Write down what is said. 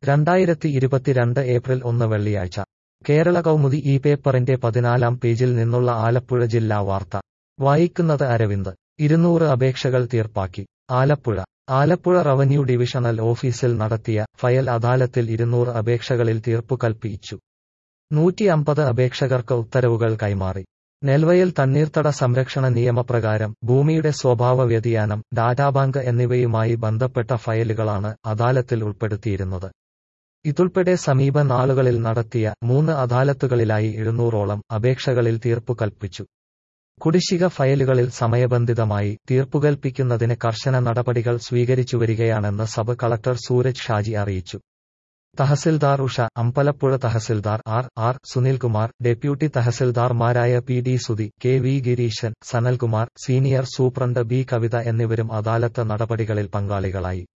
രണ്ടായിരത്തി ഇരുപത്തിരണ്ട് ഏപ്രിൽ ഒന്ന് വെള്ളിയാഴ്ച കേരള കൗമുദി ഈ പേപ്പറിന്റെ പതിനാലാം പേജിൽ നിന്നുള്ള ആലപ്പുഴ ജില്ലാ വാർത്ത വായിക്കുന്നത് അരവിന്ദ് ഇരുന്നൂറ് അപേക്ഷകൾ തീർപ്പാക്കി ആലപ്പുഴ ആലപ്പുഴ റവന്യൂ ഡിവിഷണൽ ഓഫീസിൽ നടത്തിയ ഫയൽ അദാലത്തിൽ ഇരുന്നൂറ് അപേക്ഷകളിൽ തീർപ്പു കൽപ്പിച്ചു നൂറ്റി അമ്പത് അപേക്ഷകർക്ക് ഉത്തരവുകൾ കൈമാറി നെൽവയൽ തണ്ണീർത്തട സംരക്ഷണ നിയമപ്രകാരം ഭൂമിയുടെ സ്വഭാവ വ്യതിയാനം ഡാറ്റാബാങ്ക് എന്നിവയുമായി ബന്ധപ്പെട്ട ഫയലുകളാണ് അദാലത്തിൽ ഉൾപ്പെടുത്തിയിരുന്നത് ഇതുൾപ്പെടെ സമീപ നാളുകളിൽ നടത്തിയ മൂന്ന് അദാലത്തുകളിലായി എഴുന്നൂറോളം അപേക്ഷകളിൽ തീർപ്പു കൽപ്പിച്ചു കുടിശ്ശിക ഫയലുകളിൽ സമയബന്ധിതമായി തീർപ്പുകൽപ്പിക്കുന്നതിന് കർശന നടപടികൾ സ്വീകരിച്ചുവരികയാണെന്ന് സബ് കളക്ടർ സൂരജ് ഷാജി അറിയിച്ചു tahsildar Usha Ambalappuzha tahsildar R R Sunilkumar deputy തഹസിൽദാർമാരായ P D Sudhi K V Gireeshan Sanalkumar senior superintendent B Kavitha എന്നിവരും അദാലത്ത് നടപടികളിൽ പങ്കാളികളായി